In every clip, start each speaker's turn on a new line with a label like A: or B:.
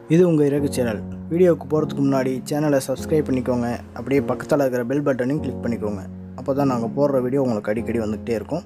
A: இது உங்கள் இறகு சேனல் வீடியோவுக்கு போகிறதுக்கு முன்னாடி சேனலை சப்ஸ்கிரைப் பண்ணிக்கோங்க அப்படியே பக்கத்தில் இருக்கிற பெல் பட்டனையும் கிளிக் பண்ணிக்கோங்க அப்போ தான் நாங்கள் போடுற வீடியோ உங்களுக்கு அடிக்கடி வந்துக்கிட்டே இருக்கும்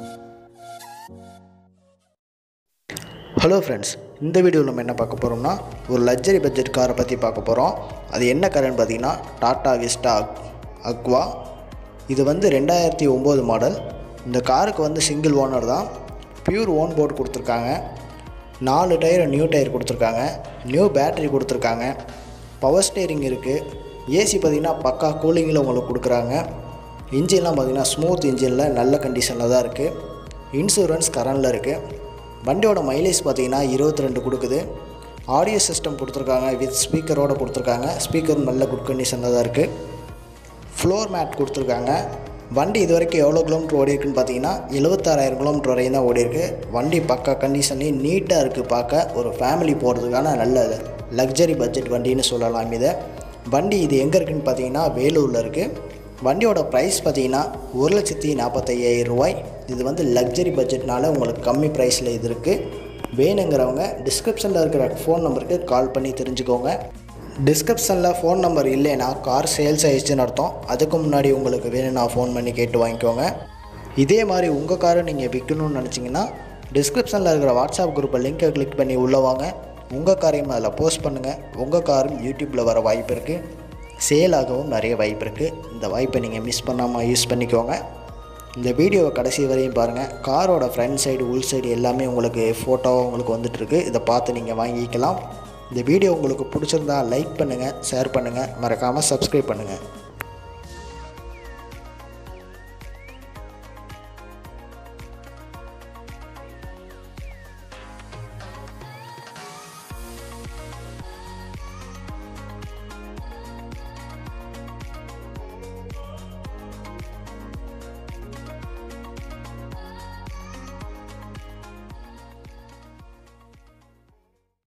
A: ஹலோ ஃப்ரெண்ட்ஸ் இந்த வீடியோவில் நம்ம என்ன பார்க்க போகிறோம்னா ஒரு லக்ஸரி பட்ஜெட் காரை பற்றி பார்க்க போகிறோம் அது என்ன காருன்னு பார்த்தீங்கன்னா டாடா விஸ்டா அக் அக்வா இது வந்து ரெண்டாயிரத்தி ஒம்பது மாடல் இந்த காருக்கு வந்து சிங்கிள் ஓனர் தான் பியூர் ஓன் போர்டு கொடுத்துருக்காங்க நாலு டயர் நியூ டயர் கொடுத்துருக்காங்க நியூ பேட்டரி கொடுத்துருக்காங்க பவர் ஸ்டேரிங் இருக்குது ஏசி பார்த்திங்கன்னா பக்கா கூலிங்கில் உங்களுக்கு கொடுக்குறாங்க இன்ஜின்லாம் பார்த்திங்கன்னா ஸ்மூத் இன்ஜினில் நல்ல கண்டிஷனில் தான் இருக்குது இன்சூரன்ஸ் கரண்டில் இருக்குது வண்டியோட மைலேஜ் பார்த்தீங்கன்னா இருபத்தி ரெண்டு கொடுக்குது ஆடியோ சிஸ்டம் கொடுத்துருக்காங்க வித் ஸ்பீக்கரோடு கொடுத்துருக்காங்க ஸ்பீக்கரும் நல்ல குட் கண்டிஷனில் தான் இருக்குது ஃப்ளோர் மேட் கொடுத்துருக்காங்க வண்டி இது வரைக்கும் எவ்வளோ கிலோமீட்டர் ஓடி இருக்குன்னு பார்த்தீங்கன்னா எழுபத்தாறாயிரம் கிலோமீட்டர் வரையும் தான் ஓடி இருக்கு வண்டி பக்கா கண்டிஷன்லேயும் நீட்டாக இருக்குது பார்க்க ஒரு ஃபேமிலி போகிறதுக்கான நல்ல லக்ஸரி பட்ஜெட் வண்டின்னு சொல்லலாம் இதை வண்டி இது எங்கே இருக்குன்னு பார்த்தீங்கன்னா வேலூரில் இருக்குது வண்டியோட ப்ரைஸ் பார்த்தீங்கன்னா ஒரு லட்சத்தி நாற்பத்தையாயிரம் ரூபாய் இது வந்து லக்ஸரி பட்ஜெட்னால உங்களுக்கு கம்மி ப்ரைஸில் இது இருக்குது வேணுங்கிறவங்க டிஸ்கிரிப்ஷனில் இருக்கிற ஃபோன் நம்பருக்கு கால் பண்ணி தெரிஞ்சுக்கோங்க டிஸ்கிரிப்ஷனில் ஃபோன் நம்பர் இல்லைன்னா கார் சேல்ஸ் ஆயிடுச்சுன்னு அர்த்தம் அதுக்கு முன்னாடி உங்களுக்கு வேணும்னா ஃபோன் பண்ணி கேட்டு வாங்கிக்கோங்க இதே மாதிரி உங்கள் காரை நீங்கள் விற்கணும்னு நினச்சிங்கன்னா டிஸ்கிரிப்ஷனில் இருக்கிற வாட்ஸ்அப் குரூப்பை லிங்கை கிளிக் பண்ணி உள்ளே வாங்க உங்கள் காரையும் அதில் போஸ்ட் பண்ணுங்கள் உங்கள் காரும் யூடியூப்பில் வர வாய்ப்பு இருக்குது சேல் ஆகவும் நிறைய வாய்ப்பு இருக்குது இந்த வாய்ப்பை நீங்கள் மிஸ் பண்ணாமல் யூஸ் பண்ணிக்கோங்க இந்த வீடியோவை கடைசி வரையும் பாருங்கள் காரோட ஃப்ரண்ட் சைடு உள் சைடு எல்லாமே உங்களுக்கு ஃபோட்டோ உங்களுக்கு வந்துட்டுருக்கு இதை பார்த்து நீங்கள் வாங்கிக்கலாம் இந்த வீடியோ உங்களுக்கு பிடிச்சிருந்தா லைக் பண்ணுங்கள் ஷேர் பண்ணுங்கள் மறக்காமல் சப்ஸ்கிரைப் பண்ணுங்கள்